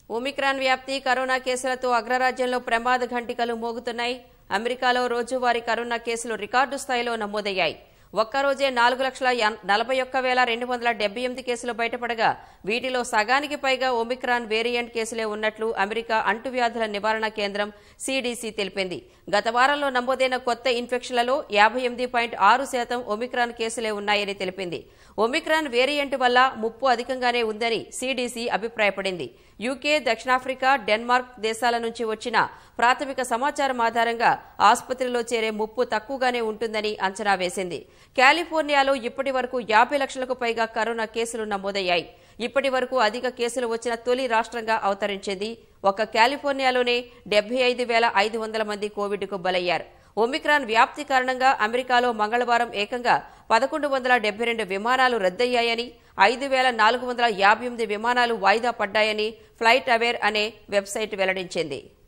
Omicron వ్యాప్తి corona కేసులతో అగ్రరాజ్యంలో ప్రమాద ఘంటికలు మోగుతున్నాయి అమెరికాలో రోజువారీ కరోనా కేసులు రికార్డు స్థాయిలో నమోదయ్యాయి ఒక్కరోజే నాలుగు లక్షల ఎన్- నలభై ఒక్క వేల రెండు వందల డెబ్బై ఎనిమిది కేసులు బయటపడగా వీటిలో సగానికి పైగా ఒమిక్రాన్ వేరియంట్ కేసులే ఉన్నట్లు అమెరికా అంటువ్యాధుల నివారణ కేంద్రం సిడిసి తెలిపింది గత వారంలో నమోదైన కొత్త ఇన్ఫెక్షన్లలో యాభై ఎనిమిది పాయింట్ ఆరు శాతం ఒమిక్రాన్ కేసులే ఉన్నాయని తెలిపింది ఒమిక్రాన్ వేరియంట్ వల్ల ముప్పు అధికంగానే ఉందని సిడిసి అభిప్రాయపడింది యూకే దక్షిణాఫ్రికా డెన్మార్క్ దేశాల నుంచి వచ్చిన ప్రాథమిక సమాచారం ఆధారంగా ఆసుపత్రిలో చేరే ముప్పు తక్కువగానే ఉంటుందని అంచనా వేసింది కాలిఫోర్నియాలో ఇప్పటి వరకు యాభై లక్షలకు పైగా కరోనా కేసులు నమోదయ్యాయి ఇప్పటి వరకు అధిక కేసులు వచ్చిన తొలి రాష్ట్రంగా అవతరించింది ఒక కాలిఫోర్నియాలోనే డెబ్బై ఐదు వేల ఐదు వందల మంది కోవిడ్కు బలయ్యారు ఒమిక్రాన్ వ్యాప్తి కారణంగా అమెరికాలో మంగళవారం ఏకంగా పదకొండు వందల డెబ్బై రెండు విమానాలు రద్దయ్యాయని ఐదు వేల నాలుగు వందల యాభై ఎనిమిది విమానాలు వాయిదా పడ్డాయని ఫ్లైట్ అవేర్ అనే వెబ్సైట్ వెల్లడించింది